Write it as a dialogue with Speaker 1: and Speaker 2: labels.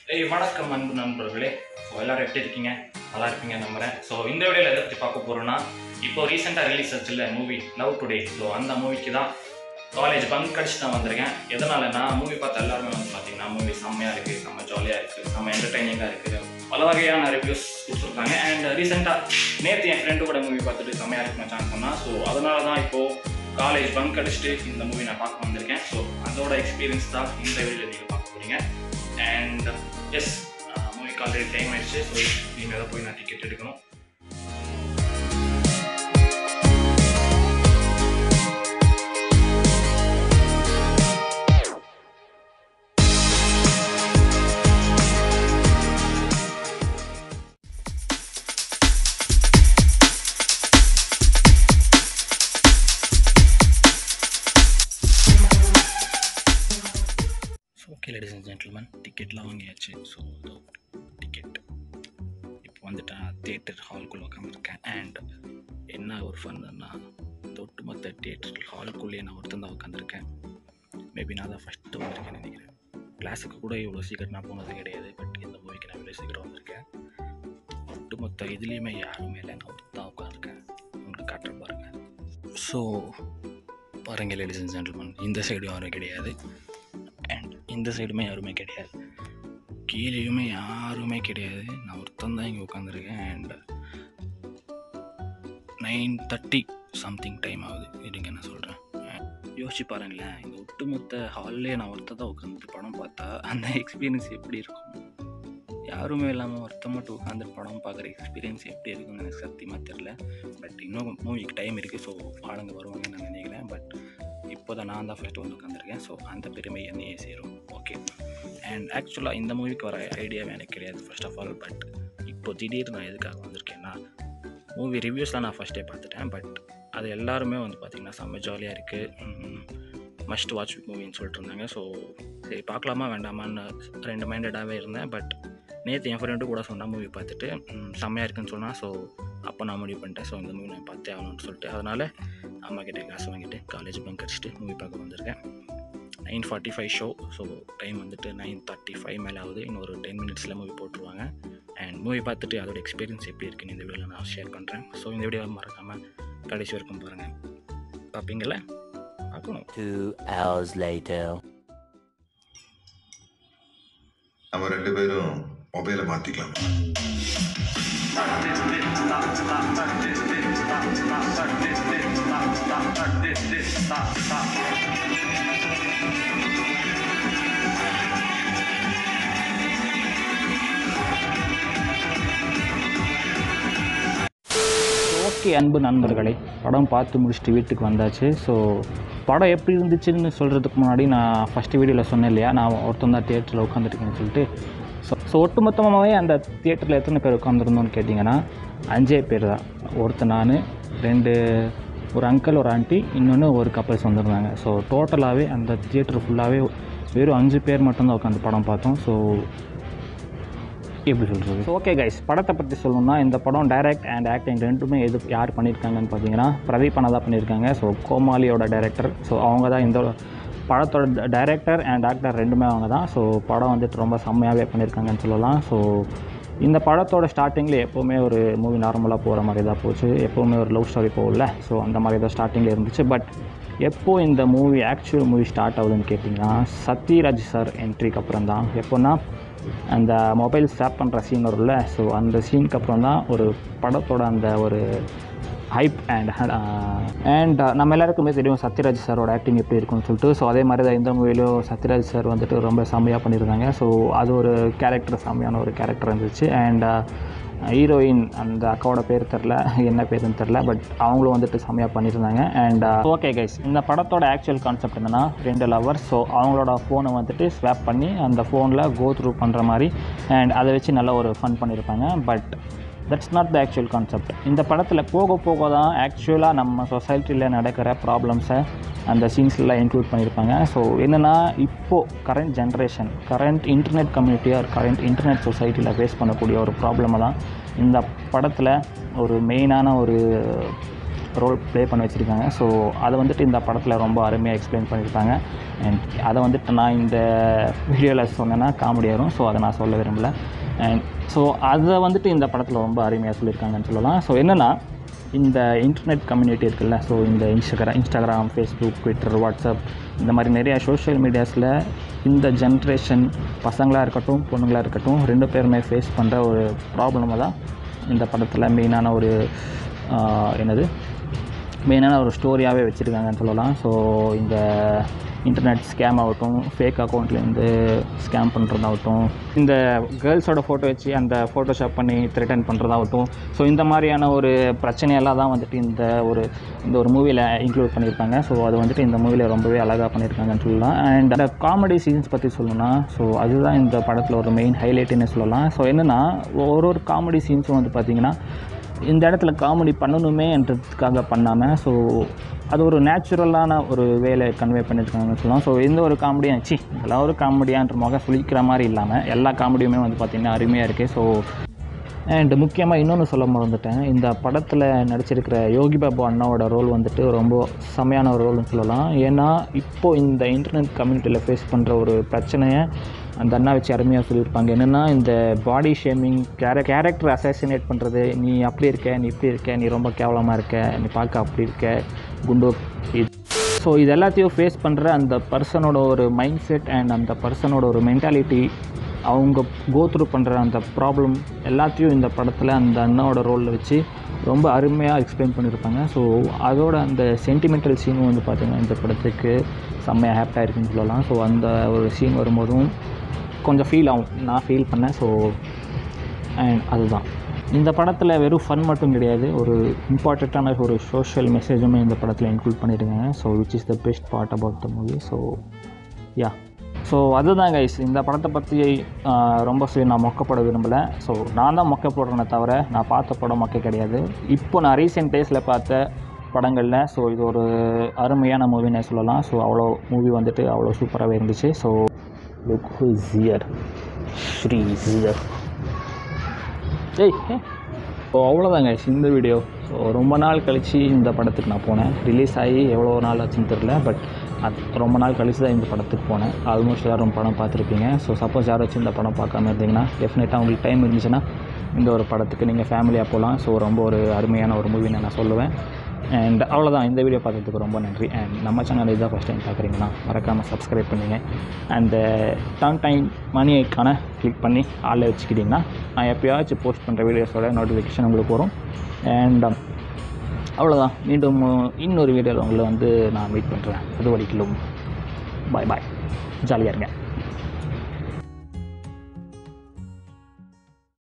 Speaker 1: ஏய் வணக்கம் அன்பு நண்பர்களே ஸோ எல்லாரும் எப்படி இருக்கீங்க நல்லா இருப்பீங்க நம்புறேன் ஸோ இந்த வீடியோவில் எதை பற்றி பார்க்க போகிறோன்னா இப்போ ரீசெண்டாக ரிலீஸ் ஆச்சுல்ல மூவி லவ் டுடே ஸோ அந்த மூவிக்கு தான் காலேஜ் பங்க் அடிச்சு நான் வந்திருக்கேன் எதனாலனா மூவி பார்த்த எல்லாருமே வந்து பார்த்தீங்கன்னா மூவி செம்மையாக இருக்குது செம்ம ஜாலியாக இருக்குது செம்ம என்டர்டைனிங்காக இருக்குது பல வகையான ரிவ்யூஸ் கொடுத்துருக்காங்க அண்ட் ரீசெண்டாக நேற்று என் ஃப்ரெண்டு கூட மூவி பார்த்துட்டு செம்மையாக இருக்கு மச்சான் சொன்னால் ஸோ அதனால தான் இப்போது காலேஜ் பங்க் அடிச்சுட்டு இந்த மூவி நான் பார்க்க வந்திருக்கேன் ஸோ அதோட எக்ஸ்பீரியன்ஸ் தான் இந்த வீடியோவில் நீங்கள் பார்க்க போகிறீங்க அண்ட் எஸ் மூவிக்கு ஆல்ரெடி டைம் ஆயிடுச்சு ஸோ இனிமேல் தான் போய் நான் டிக்கெட் எடுக்கணும் so okay ladies and gentlemen டிக்கெட்லாம் வாங்கியாச்சு ஸோ டிக்கெட் இப்போ வந்துட்டு நான் தேட்டர் ஹால்குள்ளே உட்காந்துருக்கேன் அண்ட் என்ன ஒரு ஃபன்னா இந்த ஒட்டுமொத்த தேட்டர் ஹால்குள்ளேயே நான் ஒருத்தன் தான் உட்காந்துருக்கேன் மேபி நான் தான் ஃபஸ்ட்டு வந்திருக்கேன்னு நினைக்கிறேன் கிளாஸுக்கு கூட இவ்வளோ சீக்கிரம் நான் போனது கிடையாது பட் இந்த மூவிக்கு நான் இவ்வளோ சீக்கிரம் வந்திருக்கேன் ஒட்டுமொத்த இதுலேயுமே யாருமே இல்லை நான் ஒருத்தன் தான் உட்காந்துருக்கேன் உங்களுக்கு காட்டுறேன் பாருங்கள் ஸோ பாருங்க லேடிஸ் அண்ட் ஜென்டில்மேன் இந்த சைடும் யாரும் கிடையாது அண்ட் இந்த சைடுமே யாருமே கிடையாது கீழேயுமே யாருமே கிடையாது நான் ஒருத்தன் தான் இங்கே உட்காந்துருக்கேன் and nine thirty something time ஆகுது இருங்க நான் சொல்கிறேன் யோசிச்சு பாருங்களேன் இந்த ஒட்டுமொத்த ஹால்லே நான் ஒருத்தன் தான் உட்காந்து படம் பார்த்தா அந்த எக்ஸ்பீரியன்ஸ் எப்படி இருக்கும் யாருமே இல்லாமல் ஒருத்தன் மட்டும் உட்காந்து படம் பார்க்குற எக்ஸ்பீரியன்ஸ் எப்படி இருக்குன்னு எனக்கு சத்தியமாக தெரில பட் இன்னும் மூவிக்கு டைம் இருக்குது ஸோ ஆளுங்க வருவாங்கன்னு நான் நினைக்கிறேன் பட் இப்போ தான் நான் தான் ஃபஸ்ட்டு வந்து உட்காந்துருக்கேன் ஸோ அந்த பெருமை என்னையே சேரும் ஓகே அண்ட் ஆக்சுவலாக இந்த மூவிக்கு வர ஐடியாவே எனக்கு கிடையாது ஃபர்ஸ்ட் ஆஃப் ஆல் பட் இப்போ திடீர்னு நான் எதுக்காக வந்திருக்கேன்னா மூவி ரிவ்யூஸ்லாம் நான் ஃபஸ்ட்டே பார்த்துட்டேன் பட் அது எல்லாருமே வந்து பார்த்திங்கன்னா செம்ம ஜாலியாக இருக்குது மஸ்ட் வாட்ச் மூவின்னு சொல்லிட்டு இருந்தாங்க ஸோ சரி பார்க்கலாமா வேண்டாமான்னு ரெண்டு மைண்டடாகவே இருந்தேன் பட் நேற்று என் ஃப்ரெண்டு கூட சொன்னால் மூவி பார்த்துட்டு ம், செம்மையாக இருக்குன்னு சொன்னால் ஸோ அப்போ நான் முடிவு பண்ணிட்டேன் ஸோ இந்த மூவி நான் பார்த்தே ஆகணும்னு சொல்லிட்டு அதனால் அம்மா கிட்டே காசு வாங்கிட்டு காலேஜ் பங்க் அடிச்சுட்டு மூவி பார்க்க வந்திருக்கேன் nine forty five show so time வந்துட்டு நைன் தேர்ட்டி ஃபைவ் மேலே ஆகுது இன்னொரு டென் மினிட்ஸில் மூவி போட்டுருவாங்க அண்ட் மூவி பார்த்துட்டு அதோட எக்ஸ்பீரியன்ஸ் எப்படி இருக்குன்னு இந்த வீடியோவில் நான் ஷேர் பண்ணுறேன் ஸோ இந்த வீடியோவை மறக்காமல் கடைசி வரைக்கும் பாருங்கள் பார்ப்பீங்களா பார்க்கணும்
Speaker 2: Two hours later.
Speaker 3: நம்ம ரெண்டு பேரும் மொபைலை மாத்திக்கலாம்
Speaker 1: ஓகே அன்பு நண்பர்களே படம் பார்த்து முடிச்சுட்டு வீட்டுக்கு வந்தாச்சு ஸோ படம் எப்படி இருந்துச்சுன்னு சொல்கிறதுக்கு முன்னாடி நான் ஃபஸ்ட்டு வீடியோவில் சொன்னேன் இல்லையா நான் ஒருத்தன் தான் தியேட்டரில் உட்காந்துருக்கேன்னு சொல்லிட்டு ஸோ ஸோ ஒட்டுமொத்தமாகவே அந்த தியேட்டரில் எத்தனை பேர் உட்காந்துருந்தோன்னு கேட்டிங்கன்னா அஞ்சே பேர் தான் ஒருத்தன் நான் ரெண்டு ஒரு அங்கிள் ஒரு ஆண்டி இன்னொன்று ஒரு கப்பல்ஸ் வந்திருந்தாங்க ஸோ டோட்டலாகவே அந்த தியேட்டர் ஃபுல்லாகவே வெறும் அஞ்சு பேர் மட்டும்தான் உட்காந்து படம் பார்த்தோம் ஸோ எப்படி சொல்கிறது ஸோ ஓகே கைஸ் படத்தை பற்றி சொல்லணும்னா இந்த படம் டைரக்ட் அண்ட் ஆக்டிங் ரெண்டுமே எது யார் பண்ணியிருக்காங்கன்னு பார்த்தீங்கன்னா பிரதீப் அண்ணா தான் பண்ணியிருக்காங்க ஸோ கோமாளியோட டைரக்டர் ஸோ அவங்க தான் இந்த படத்தோட டைரக்டர் அண்ட் ஆக்டர் ரெண்டுமே அவங்க தான் ஸோ படம் வந்துட்டு ரொம்ப செம்மையாகவே பண்ணியிருக்காங்கன்னு சொல்லலாம் ஸோ இந்த படத்தோட ஸ்டார்டிங்கில் எப்போவுமே ஒரு மூவி நார்மலாக போகிற மாதிரி தான் போச்சு எப்போவுமே ஒரு லவ் ஸ்டோரி போகல ஸோ அந்த மாதிரி தான் ஸ்டார்டிங்கில் இருந்துச்சு பட் எப்போ இந்த மூவி ஆக்சுவல் மூவி ஸ்டார்ட் ஆகுதுன்னு கேட்டிங்கன்னா சத்யராஜ் சார் என்ட்ரிக்கு அப்புறம் தான் எப்போன்னா அந்த மொபைல் ஸ்டாப் பண்ணுற சீன் வரும்ல ஸோ அந்த சீனுக்கு அப்புறம் தான் ஒரு படத்தோட அந்த ஒரு ஹைப் அண்ட் அண்ட் நம்ம எல்லாருக்குமே தெரியும் சத்யராஜ் சாரோட ஆக்டிங் எப்படி இருக்கும்னு சொல்லிட்டு ஸோ அதே மாதிரி தான் இந்த மூவிலையும் சத்யராஜ் சார் வந்துட்டு ரொம்ப செம்மையாக பண்ணியிருந்தாங்க ஸோ அது ஒரு கேரக்டர் செம்மையான ஒரு கேரக்டர் இருந்துச்சு அண்ட் ஹீரோயின் அந்த அக்காவோட பேர் தெரில என்ன பேருன்னு தெரில பட் அவங்களும் வந்துட்டு செம்மையாக பண்ணியிருந்தாங்க அண்ட் ஓகே கைஸ் இந்த படத்தோட ஆக்சுவல் கான்செப்ட் என்னன்னா ரெண்டு லவர்ஸ் ஸோ அவங்களோட ஃபோனை வந்துட்டு ஸ்வாப் பண்ணி அந்த ஃபோனில் கோ த்ரூ பண்ணுற மாதிரி அண்ட் அதை வச்சு நல்ல ஒரு ஃபன் பண்ணியிருப்பாங்க but that's not the actual concept இந்த படத்தில் போக போக தான் ஆக்சுவலாக நம்ம சொசைட்டியில் நடக்கிற ப்ராப்ளம்ஸை அந்த சீன்ஸ்லாம் இன்க்ளூட் பண்ணியிருப்பாங்க ஸோ என்னென்னா இப்போது கரண்ட் ஜென்ரேஷன் கரண்ட் இன்டர்நெட் கம்யூனிட்டியாக கரண்ட் இன்டர்நெட் சொசைட்டியில் ஃபேஸ் பண்ணக்கூடிய ஒரு ப்ராப்ளமை தான் இந்த படத்தில் ஒரு மெயினான ஒரு ரோல் ப்ளே பண்ணி வச்சுருக்காங்க ஸோ அதை வந்துட்டு இந்த படத்தில் ரொம்ப அருமையாக எக்ஸ்பிளைன் பண்ணியிருப்பாங்க அண்ட் அதை வந்துட்டு நான் இந்த வீடியோவில் சொன்னேன்னா காமெடி வரும் ஸோ அதை நான் சொல்ல விரும்பல அண்ட் ஸோ அதை வந்துட்டு இந்த படத்தில் ரொம்ப அருமையாக சொல்லியிருக்காங்கன்னு சொல்லலாம் ஸோ என்னென்னா இந்த இன்டர்நெட் கம்யூனிட்டி இருக்குல்ல ஸோ இந்த Instagram Instagram Facebook Twitter WhatsApp இந்த மாதிரி நிறையா சோஷியல் மீடியாஸில் இந்த ஜென்ரேஷன் பசங்களாக இருக்கட்டும் பொண்ணுங்களாக இருக்கட்டும் ரெண்டு பேருமே ஃபேஸ் பண்ணுற ஒரு ப்ராப்ளமை தான் இந்த படத்தில் மெயினான ஒரு ஆஹ், என்னது மெயினான ஒரு ஸ்டோரியாகவே வச்சுருக்காங்கன்னு சொல்லலாம் ஸோ இந்த இன்டர்நெட் ஸ்கேம் ஆகட்டும் ஃபேக் அக்கௌண்ட்லேருந்து ஸ்கேம் பண்ணுறதாகட்டும் இந்த கேர்ள்ஸோட ஃபோட்டோ வச்சு அந்த ஃபோட்டோஷாப் பண்ணி த்ரெட்டன் பண்ணுறதாகட்டும் ஸோ இந்த மாதிரியான ஒரு பிரச்சனையெல்லாம் தான் வந்துட்டு இந்த ஒரு இந்த ஒரு மூவியில் இன்க்ளூட் பண்ணியிருக்காங்க ஸோ அது வந்துட்டு இந்த மூவியில் ரொம்பவே அழகாக பண்ணியிருக்காங்கன்னு சொல்லலாம் அண்ட் அந்த காமெடி சீன்ஸ் பற்றி சொல்லணும்னா ஸோ அதுதான் இந்த படத்தில் ஒரு மெயின் ஹைலைட்டுன்னு சொல்லலாம் ஸோ என்னென்னா ஒரு ஒரு காமெடி சீன்ஸும் வந்து பார்த்திங்கன்னா இந்த இடத்துல காமெடி பண்ணணுமேன்றதுக்காக பண்ணாமல் ஸோ அது ஒரு நேச்சுரலான ஒரு வேலை கன்வே பண்ணியிருக்காங்கன்னு சொல்லலாம் ஸோ எந்த ஒரு காமெடியும் சி இதெல்லாம் ஒரு காமெடியான்ற முக சுழிக்கிற மாதிரி இல்லாமல் எல்லா காமெடியுமே வந்து பார்த்திங்கன்னா அருமையாக இருக்குது ஸோ அண்ட் முக்கியமாக இன்னொன்று சொல்ல மறந்துட்டேன் இந்த படத்தில் நடிச்சிருக்கிற யோகி பாபு அண்ணாவோட ரோல் வந்துட்டு ரொம்ப செமையான ஒரு ரோல்னு சொல்லலாம் ஏன்னா இப்போது இந்த இன்டர்நெட் கம்யூனிட்டியில் ஃபேஸ் பண்ணுற ஒரு பிரச்சனையை அந்த அண்ணா வச்சு அருமையாக சொல்லியிருப்பாங்க என்னென்னா இந்த பாடி ஷேமிங் கேர கேரக்டர் அசாசினேட் பண்ணுறது நீ அப்படி இருக்க நீ இப்படி இருக்க நீ ரொம்ப கேவலமாக இருக்க நீ பார்க்க அப்படி இருக்க குண்டு இது ஸோ இது எல்லாத்தையும் ஃபேஸ் பண்ணுற அந்த பர்சனோட ஒரு மைண்ட் செட் அண்ட் அந்த பர்சனோட ஒரு மென்டாலிட்டி அவங்க கோத்ரூ பண்ணுற அந்த ப்ராப்ளம் எல்லாத்தையும் இந்த படத்தில் அந்த அண்ணாவோட ரோலில் வச்சு ரொம்ப அருமையாக எக்ஸ்பிளைன் பண்ணியிருப்பாங்க ஸோ அதோட அந்த சென்டிமெண்டல் சீனும் வந்து பார்த்திங்கன்னா இந்த படத்துக்கு செம்மையாக ஹாப்பியாக இருக்குன்னு சொல்லலாம் ஸோ அந்த ஒரு சீன் வரும்போதும் கொஞ்சம் ஃபீல் ஆகும் நான் ஃபீல் பண்ணேன் ஸோ அண்ட் அதுதான் இந்த படத்தில் வெறும் ஃபன் மட்டும் கிடையாது ஒரு இம்பார்ட்டண்ட்டான ஒரு சோஷியல் மெசேஜுமே இந்த படத்தில் இன்க்ளூட் பண்ணியிருக்காங்க so which is the best part about the movie so yeah so அதுதான் கைஸ் இந்த படத்தை பற்றி ஆஹ், ரொம்ப சொல்லி நான் மொக்கப்பட விரும்பலை ஸோ நான் தான் மொக்க போடுறேனே தவிர நான் பார்த்த படம் மொக்க கிடையாது இப்போ நான் ரீசெண்ட் டேஸில் பார்த்த படங்களில் ஸோ இது ஒரு அருமையான மூவினே சொல்லலாம் ஸோ அவ்வளோ மூவி வந்துட்டு அவ்வளோ சூப்பராகவே இருந்துச்சு so look who is here Sri here ஏய் ஸோ அவ்வளோதாங்க இந்த வீடியோ ஸோ ரொம்ப நாள் கழித்து இந்த படத்துக்கு நான் போனேன் ரிலீஸ் ஆகி எவ்வளோ நாள் ஆச்சுன்னு தெரில பட் அது ரொம்ப நாள் கழித்து தான் இந்த படத்துக்கு போனேன் ஆல்மோஸ்ட் எல்லாரும் படம் பார்த்துருப்பீங்க ஸோ சப்போஸ் யாராச்சும் இந்த படம் பார்க்காம இருந்தீங்கன்னா டெஃபினட்டாக உங்களுக்கு டைம் இருந்துச்சுன்னா இந்த ஒரு படத்துக்கு நீங்கள் ஃபேமிலியாக போகலாம் ஸோ ரொம்ப ஒரு அருமையான ஒரு மூவின்னு நான் சொல்லுவேன் அண்ட் அவ்வளோதான் இந்த வீடியோ பார்த்ததுக்கு ரொம்ப நன்றி அண்ட் நம்ம சேனல் இதான் ஃபஸ்ட் டைம் பார்க்குறீங்கன்னா மறக்காமல் சப்ஸ்கிரைப் பண்ணுங்க அண்ட் டான் டைம் மணி ஐக்கான கிளிக் பண்ணி ஆளில் வச்சுக்கிட்டிங்கன்னா நான் எப்போயாச்சும் போஸ்ட் பண்ணுற வீடியோஸோட நோட்டிஃபிகேஷன் உங்களுக்கு வரும் அண்ட் அவ்வளோதான் மீண்டும் இன்னொரு வீடியோவில் உங்களை வந்து நான் மீட் பண்ணுறேன் அது வரைக்கும் பாய் பாய் ஜாலியாக இருங்க